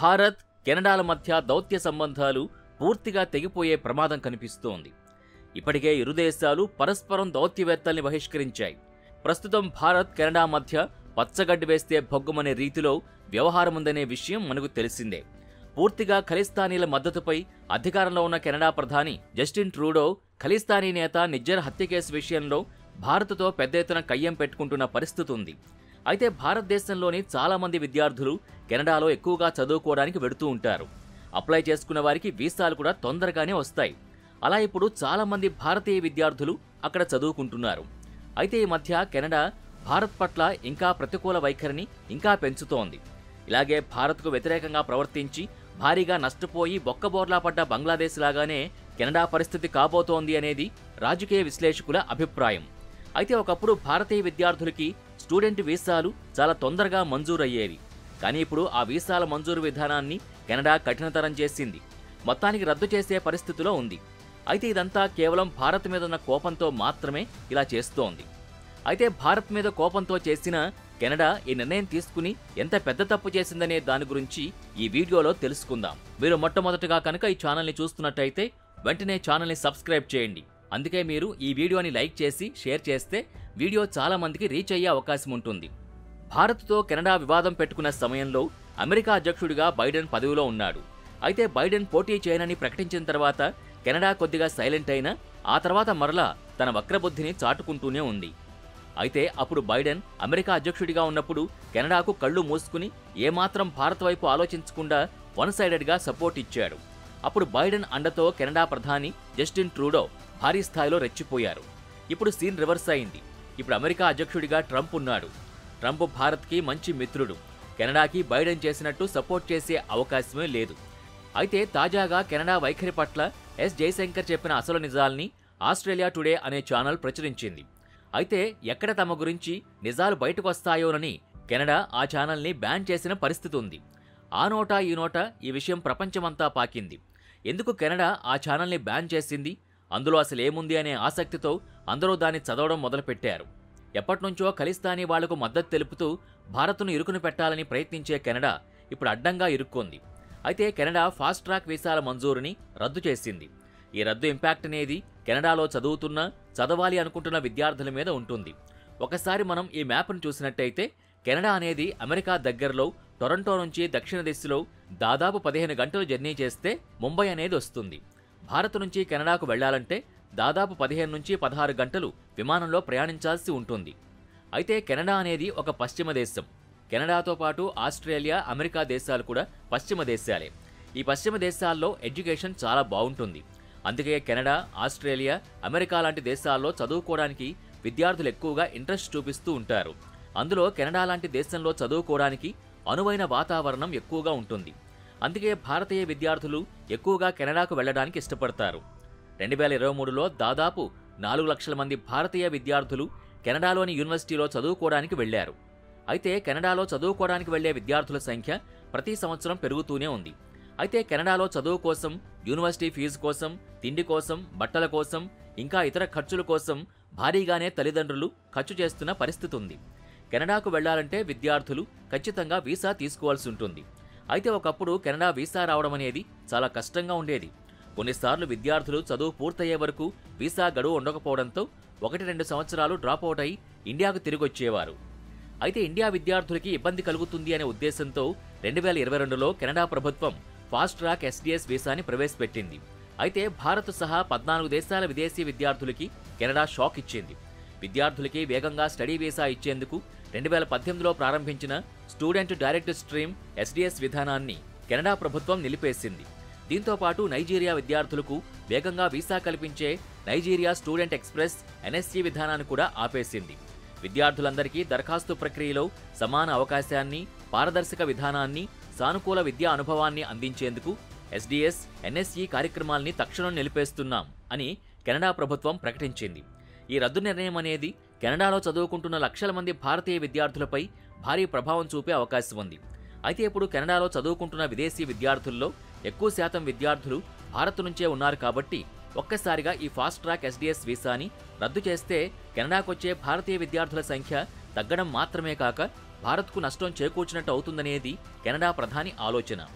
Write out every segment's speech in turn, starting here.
భారత్ కెనడాల మధ్య దౌత్య సంబంధాలు పూర్తిగా తెగిపోయే ప్రమాదం కనిపిస్తోంది ఇప్పటికే ఇరు దేశాలు పరస్పరం దౌత్యవేత్తల్ని బహిష్కరించాయి ప్రస్తుతం భారత్ కెనడా మధ్య పచ్చగడ్డి వేస్తే భొగ్గుమనే రీతిలో వ్యవహారముందనే విషయం మనకు తెలిసిందే పూర్తిగా ఖలిస్తానీల మద్దతుపై అధికారంలో ఉన్న కెనడా ప్రధాని జస్టిన్ ట్రూడో ఖలిస్తానీ నేత నిజ్జర్ హత్య కేసు విషయంలో భారత్తో పెద్ద ఎత్తున కయ్యం పెట్టుకుంటున్న పరిస్థితి ఉంది అయితే భారతదేశంలోని చాలా మంది విద్యార్థులు కెనడాలో ఎక్కువగా చదువుకోవడానికి వెడుతూ ఉంటారు అప్లై చేసుకున్న వారికి వీసాలు కూడా తొందరగానే వస్తాయి అలా ఇప్పుడు చాలా మంది భారతీయ విద్యార్థులు అక్కడ చదువుకుంటున్నారు అయితే ఈ మధ్య కెనడా భారత్ పట్ల ఇంకా ప్రతికూల వైఖరిని ఇంకా పెంచుతోంది ఇలాగే భారత్కు వ్యతిరేకంగా ప్రవర్తించి భారీగా నష్టపోయి బొక్కబోర్లా పడ్డ బంగ్లాదేశ్ లాగానే కెనడా పరిస్థితి కాబోతోంది అనేది రాజకీయ విశ్లేషకుల అభిప్రాయం అయితే ఒకప్పుడు భారతీయ విద్యార్థులకి స్టూడెంట్ వీసాలు చాలా తొందరగా మంజూరయ్యేవి కానీ ఇప్పుడు ఆ వీసాల మంజూరు విధానాన్ని కెనడా కఠినతరం చేసింది మొత్తానికి రద్దు చేసే పరిస్థితిలో ఉంది అయితే ఇదంతా కేవలం భారత్ మీద ఉన్న కోపంతో మాత్రమే ఇలా చేస్తోంది అయితే భారత్ మీద కోపంతో చేసిన కెనడా ఈ నిర్ణయం తీసుకుని ఎంత పెద్ద తప్పు చేసిందనే దాని గురించి ఈ వీడియోలో తెలుసుకుందాం మీరు మొట్టమొదటగా కనుక ఈ ఛానల్ని చూస్తున్నట్టయితే వెంటనే ఛానల్ని సబ్స్క్రైబ్ చేయండి అందుకే మీరు ఈ వీడియోని లైక్ చేసి షేర్ చేస్తే వీడియో చాలా మందికి రీచ్ అయ్యే అవకాశం ఉంటుంది భారత్తో కెనడా వివాదం పెట్టుకున్న సమయంలో అమెరికా అధ్యక్షుడిగా బైడెన్ పదవిలో ఉన్నాడు అయితే బైడెన్ పోటీ చేయనని ప్రకటించిన తర్వాత కెనడా కొద్దిగా సైలెంట్ అయినా ఆ తర్వాత మరలా తన వక్రబుద్ధిని చాటుకుంటూనే ఉంది అయితే అప్పుడు బైడెన్ అమెరికా అధ్యక్షుడిగా ఉన్నప్పుడు కెనడాకు కళ్ళు మూసుకుని ఏమాత్రం భారత్ వైపు ఆలోచించకుండా వన్ సైడెడ్గా సపోర్ట్ ఇచ్చాడు అప్పుడు బైడెన్ అండతో కెనడా ప్రధాని జస్టిన్ ట్రూడో భారీ స్థాయిలో రెచ్చిపోయారు ఇప్పుడు సీన్ రివర్స్ అయింది ఇప్పుడు అమెరికా అధ్యక్షుడిగా ట్రంప్ ఉన్నాడు ట్రంప్ భారత్కి మంచి మిత్రుడు కెనడాకి బైడెన్ చేసినట్టు సపోర్ట్ చేసే అవకాశమే లేదు అయితే తాజాగా కెనడా వైఖరి పట్ల ఎస్ జయశంకర్ చెప్పిన అసలు నిజాల్ని ఆస్ట్రేలియా టుడే అనే ఛానల్ ప్రచురించింది అయితే ఎక్కడ తమ గురించి నిజాలు బయటకు వస్తాయోనని కెనడా ఆ ఛానల్ని బ్యాన్ చేసిన పరిస్థితి ఉంది ఆ నోటా ఈ నోటా ఈ విషయం ప్రపంచమంతా పాకింది ఎందుకు కెనడా ఆ ఛానల్ని బ్యాన్ చేసింది అందులో అసలు ఏముంది అనే ఆసక్తితో అందరూ దాన్ని చదవడం మొదలుపెట్టారు ఎప్పటినుంచో ఖలిస్తానీ వాళ్లకు మద్దతు తెలుపుతూ భారత్ను ఇరుకుని పెట్టాలని ప్రయత్నించే కెనడా ఇప్పుడు అడ్డంగా ఇరుక్కుంది అయితే కెనడా ఫాస్ట్ ట్రాక్ వీసాల మంజూరుని రద్దు చేసింది ఈ రద్దు ఇంపాక్ట్ అనేది కెనడాలో చదువుతున్న చదవాలి అనుకుంటున్న విద్యార్థుల మీద ఉంటుంది ఒకసారి మనం ఈ మ్యాప్ను చూసినట్టయితే కెనడా అనేది అమెరికా దగ్గరలో టొరంటో నుంచి దక్షిణ దిశలో దాదాపు పదిహేను గంటలు జర్నీ చేస్తే ముంబై అనేది వస్తుంది భారత్ నుంచి కెనడాకు వెళ్లాలంటే దాదాపు పదిహేను నుంచి పదహారు గంటలు విమానంలో ప్రయాణించాల్సి ఉంటుంది అయితే కెనడా అనేది ఒక పశ్చిమ దేశం కెనడాతో పాటు ఆస్ట్రేలియా అమెరికా దేశాలు కూడా పశ్చిమ దేశాలే ఈ పశ్చిమ దేశాల్లో ఎడ్యుకేషన్ చాలా బాగుంటుంది అందుకే కెనడా ఆస్ట్రేలియా అమెరికా లాంటి దేశాల్లో చదువుకోవడానికి విద్యార్థులు ఎక్కువగా ఇంట్రెస్ట్ చూపిస్తూ ఉంటారు అందులో కెనడా లాంటి దేశంలో చదువుకోవడానికి అనువైన వాతావరణం ఎక్కువగా ఉంటుంది అందుకే భారతీయ విద్యార్థులు ఎక్కువగా కెనడాకు వెళ్ళడానికి ఇష్టపడతారు రెండు వేల ఇరవై మూడులో దాదాపు నాలుగు లక్షల మంది భారతీయ విద్యార్థులు కెనడాలోని యూనివర్సిటీలో చదువుకోవడానికి వెళ్లారు అయితే కెనడాలో చదువుకోవడానికి వెళ్లే విద్యార్థుల సంఖ్య ప్రతి సంవత్సరం పెరుగుతూనే ఉంది అయితే కెనడాలో చదువు కోసం యూనివర్సిటీ ఫీజు కోసం తిండి కోసం బట్టల కోసం ఇంకా ఇతర ఖర్చుల కోసం భారీగానే తల్లిదండ్రులు ఖర్చు చేస్తున్న పరిస్థితి ఉంది కెనడాకు వెళ్లాలంటే విద్యార్థులు ఖచ్చితంగా వీసా తీసుకోవాల్సి ఉంటుంది అయితే ఒకప్పుడు కెనడా వీసా రావడం అనేది చాలా కష్టంగా ఉండేది కొన్నిసార్లు విద్యార్థులు చదువు పూర్తయ్యే వరకు వీసా గడువు ఉండకపోవడంతో ఒకటి రెండు సంవత్సరాలు డ్రాప్ అవుట్ అయి ఇండియాకు తిరిగి వచ్చేవారు అయితే ఇండియా విద్యార్థులకి ఇబ్బంది కలుగుతుంది అనే ఉద్దేశంతో రెండు వేల ఇరవై రెండులో కెనడా ప్రభుత్వం ఫాస్ట్ ట్రాక్ ఎస్డిఎస్ వీసాని ప్రవేశపెట్టింది అయితే భారత్ సహా పద్నాలుగు దేశాల విదేశీ విద్యార్థులకి కెనడా షాక్ ఇచ్చింది విద్యార్థులకి వేగంగా స్టడీ వీసా ఇచ్చేందుకు రెండు వేల పద్దెనిమిదిలో ప్రారంభించిన స్టూడెంట్ డైరెక్ట్ స్ట్రీమ్ ఎస్డిఎస్ విధానాన్ని కెనడా ప్రభుత్వం నిలిపేసింది దీంతో పాటు నైజీరియా విద్యార్థులకు వేగంగా వీసా కల్పించే నైజీరియా స్టూడెంట్ ఎక్స్ప్రెస్ ఎన్ఎస్సీ విధానాన్ని కూడా ఆపేసింది విద్యార్థులందరికీ దరఖాస్తు ప్రక్రియలో సమాన అవకాశాన్ని పారదర్శక విధానాన్ని సానుకూల విద్యా అనుభవాన్ని అందించేందుకు ఎస్డిఎస్ ఎన్ఎస్ఈ కార్యక్రమాల్ని తక్షణం నిలిపేస్తున్నాం అని కెనడా ప్రభుత్వం ప్రకటించింది ఈ రద్దు నిర్ణయం అనేది కెనడాలో చదువుకుంటున్న లక్షల మంది భారతీయ విద్యార్థులపై భారీ ప్రభావం చూపే అవకాశం ఉంది అయితే ఇప్పుడు కెనడాలో చదువుకుంటున్న విదేశీ విద్యార్థుల్లో ఎక్కువ శాతం విద్యార్థులు భారత్ నుంచే ఉన్నారు కాబట్టి ఒక్కసారిగా ఈ ఫాస్ట్ ట్రాక్ ఎస్డిఎస్ వీసాని రద్దు చేస్తే కెనడాకొచ్చే భారతీయ విద్యార్థుల సంఖ్య తగ్గడం మాత్రమే కాక భారత్కు నష్టం చేకూర్చినట్టు అవుతుందనేది కెనడా ప్రధాని ఆలోచన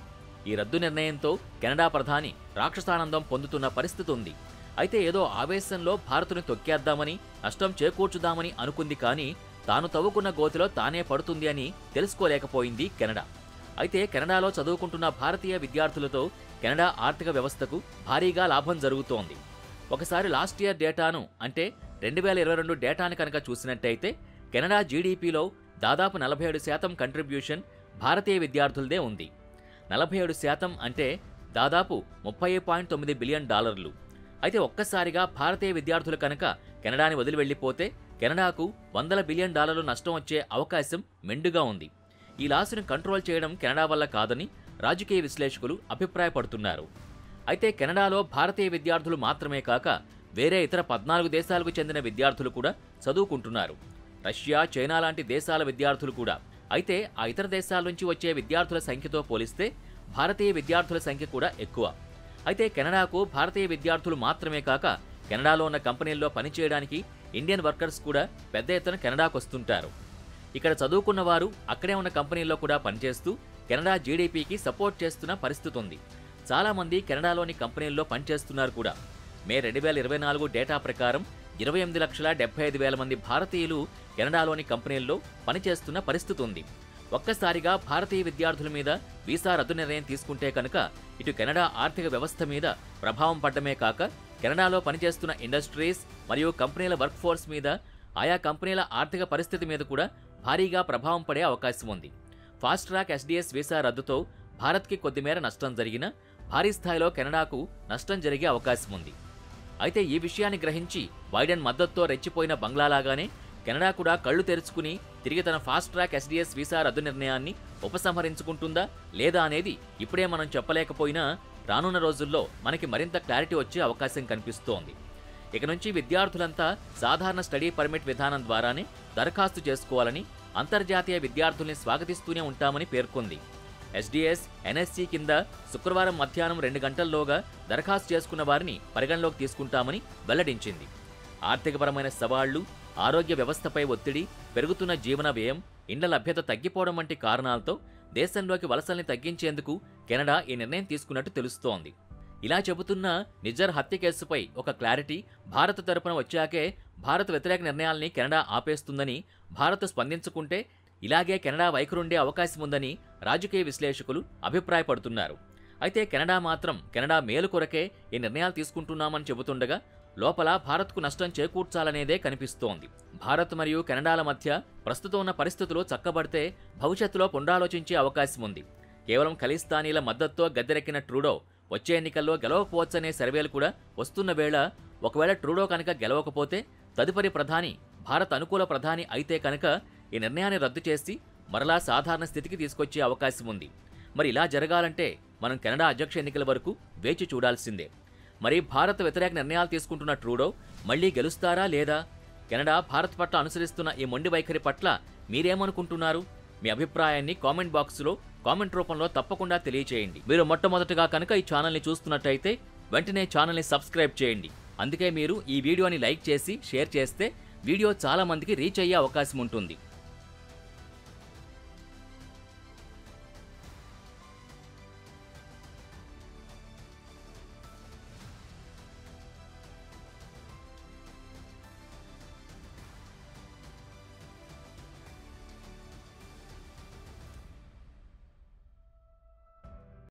ఈ రద్దు నిర్ణయంతో కెనడా ప్రధాని రాక్షసానందం పొందుతున్న పరిస్థితి ఉంది అయితే ఏదో ఆవేశంలో భారత్ను తొక్కేద్దామని నష్టం చేకూర్చుదామని అనుకుంది కానీ తాను తవ్వుకున్న గోతిలో తానే పడుతుంది అని తెలుసుకోలేకపోయింది కెనడా అయితే కెనడాలో చదువుకుంటున్న భారతీయ విద్యార్థులతో కెనడా ఆర్థిక వ్యవస్థకు భారీగా లాభం జరుగుతోంది ఒకసారి లాస్ట్ ఇయర్ డేటాను అంటే రెండు వేల ఇరవై రెండు డేటాను కనుక చూసినట్టయితే కెనడా జీడీపీలో దాదాపు నలభై ఏడు శాతం కంట్రిబ్యూషన్ భారతీయ విద్యార్థులదే ఉంది నలభై ఏడు శాతం అంటే దాదాపు ముప్పై పాయింట్ తొమ్మిది బిలియన్ డాలర్లు అయితే ఒక్కసారిగా భారతీయ విద్యార్థులు కనుక కెనడాని వదిలి వెళ్ళిపోతే కెనడాకు వందల బిలియన్ డాలర్లు నష్టం వచ్చే అవకాశం మెండుగా ఉంది ఈ లాసును కంట్రోల్ చేయడం కెనడా వల్ల కాదని రాజకీయ విశ్లేషకులు అభిప్రాయపడుతున్నారు అయితే కెనడాలో భారతీయ విద్యార్థులు మాత్రమే కాక వేరే ఇతర పద్నాలుగు దేశాలకు చెందిన విద్యార్థులు కూడా చదువుకుంటున్నారు రష్యా చైనా లాంటి దేశాల విద్యార్థులు కూడా అయితే ఆ ఇతర దేశాల నుంచి వచ్చే విద్యార్థుల సంఖ్యతో పోలిస్తే భారతీయ విద్యార్థుల సంఖ్య కూడా ఎక్కువ అయితే కెనడాకు భారతీయ విద్యార్థులు మాత్రమే కాక కెనడాలో ఉన్న కంపెనీల్లో పనిచేయడానికి ఇండియన్ వర్కర్స్ కూడా పెద్ద ఎత్తున కెనడాకు వస్తుంటారు ఇక్కడ చదువుకున్న వారు అక్కడే ఉన్న కంపెనీల్లో కూడా పనిచేస్తూ కెనడా జీడీపీకి సపోర్ట్ చేస్తున్న పరిస్థితి ఉంది చాలా మంది కెనడాలోని కంపెనీల్లో పనిచేస్తున్నారు కూడా మే రెండు వేల ఇరవై నాలుగు డేటా ప్రకారం ఇరవై ఎనిమిది లక్షల డెబ్బై ఐదు వేల మంది భారతీయులు కెనడాలోని కంపెనీల్లో పనిచేస్తున్న పరిస్థితి ఉంది ఒక్కసారిగా భారతీయ విద్యార్థుల మీద వీసా రద్దు నిర్ణయం తీసుకుంటే కనుక ఇటు కెనడా ఆర్థిక వ్యవస్థ మీద ప్రభావం పడ్డమే కాక కెనడాలో పనిచేస్తున్న ఇండస్ట్రీస్ మరియు కంపెనీల వర్క్ ఫోర్స్ మీద ఆయా కంపెనీల ఆర్థిక పరిస్థితి మీద కూడా భారీగా ప్రభావం పడే అవకాశం ఉంది ఫాస్ట్ ట్రాక్ ఎస్డీఎస్ వీసా రద్దుతో భారత్కి కొద్దిమేర నష్టం జరిగినా భారీ స్థాయిలో కెనడాకు నష్టం జరిగే అవకాశం ఉంది అయితే ఈ విషయాన్ని గ్రహించి బైడెన్ మద్దతుతో రెచ్చిపోయిన బంగ్లాలాగానే కెనడా కూడా కళ్ళు తెరుచుకుని తిరిగి తన ఫాస్ట్ ట్రాక్ ఎస్డీఎస్ వీసా రద్దు నిర్ణయాన్ని ఉపసంహరించుకుంటుందా లేదా అనేది ఇప్పుడే మనం చెప్పలేకపోయినా రానున్న రోజుల్లో మనకి మరింత క్లారిటీ వచ్చే అవకాశం కనిపిస్తోంది ఇక నుంచి విద్యార్థులంతా సాధారణ స్టడీ పర్మిట్ విధానం ద్వారానే దరఖాస్తు చేసుకోవాలని అంతర్జాతీయ విద్యార్థుల్ని స్వాగతిస్తూనే ఉంటామని పేర్కొంది ఎస్డీఎస్ ఎన్ఎస్సి కింద శుక్రవారం మధ్యాహ్నం రెండు గంటల్లోగా దరఖాస్తు చేసుకున్న వారిని పరిగణలోకి తీసుకుంటామని వెల్లడించింది ఆర్థికపరమైన సవాళ్లు ఆరోగ్య వ్యవస్థపై ఒత్తిడి పెరుగుతున్న జీవన వ్యయం ఇండ్ల లభ్యత తగ్గిపోవడం వంటి కారణాలతో దేశంలోకి వలసల్ని తగ్గించేందుకు కెనడా ఈ నిర్ణయం తీసుకున్నట్టు తెలుస్తోంది ఇలా చెబుతున్న నిజర్ హత్య కేసుపై ఒక క్లారిటీ భారత్ తరపున వచ్చాకే భారత్ వ్యతిరేక నిర్ణయాల్ని కెనడా ఆపేస్తుందని భారత్ స్పందించుకుంటే ఇలాగే కెనడా వైఖరుండే అవకాశం ఉందని రాజకీయ విశ్లేషకులు అభిప్రాయపడుతున్నారు అయితే కెనడా మాత్రం కెనడా మేలు కొరకే ఈ నిర్ణయాలు తీసుకుంటున్నామని చెబుతుండగా లోపల భారత్కు నష్టం చేకూర్చాలనేదే కనిపిస్తోంది భారత్ మరియు కెనడాల మధ్య ప్రస్తుతం ఉన్న పరిస్థితులు చక్కబడితే భవిష్యత్తులో పునరాలోచించే అవకాశం ఉంది కేవలం ఖలిస్తానీల మద్దతుతో గద్దెరెక్కిన ట్రూడో వచ్చే ఎన్నికల్లో గెలవకపోవచ్చనే సర్వేలు కూడా వస్తున్న వేళ ఒకవేళ ట్రూడో కనుక గెలవకపోతే తదుపరి ప్రధాని భారత్ అనుకూల ప్రధాని అయితే కనుక ఈ నిర్ణయాన్ని రద్దు చేసి మరలా సాధారణ స్థితికి తీసుకొచ్చే అవకాశం ఉంది మరి ఇలా జరగాలంటే మనం కెనడా అధ్యక్ష ఎన్నికల వరకు వేచి చూడాల్సిందే మరి భారత్ వ్యతిరేక నిర్ణయాలు తీసుకుంటున్న ట్రూడో మళ్లీ గెలుస్తారా లేదా కెనడా భారత్ పట్ల అనుసరిస్తున్న ఈ మొండి వైఖరి పట్ల మీరేమనుకుంటున్నారు మీ అభిప్రాయాన్ని కామెంట్ బాక్సులో కామెంట్ రూపంలో తప్పకుండా తెలియచేయండి మీరు మొట్టమొదటగా కనుక ఈ ఛానల్ని చూస్తున్నట్టయితే వెంటనే ఛానల్ని సబ్స్క్రైబ్ చేయండి అందుకే మీరు ఈ వీడియోని లైక్ చేసి షేర్ చేస్తే వీడియో చాలా మందికి రీచ్ అయ్యే అవకాశం ఉంటుంది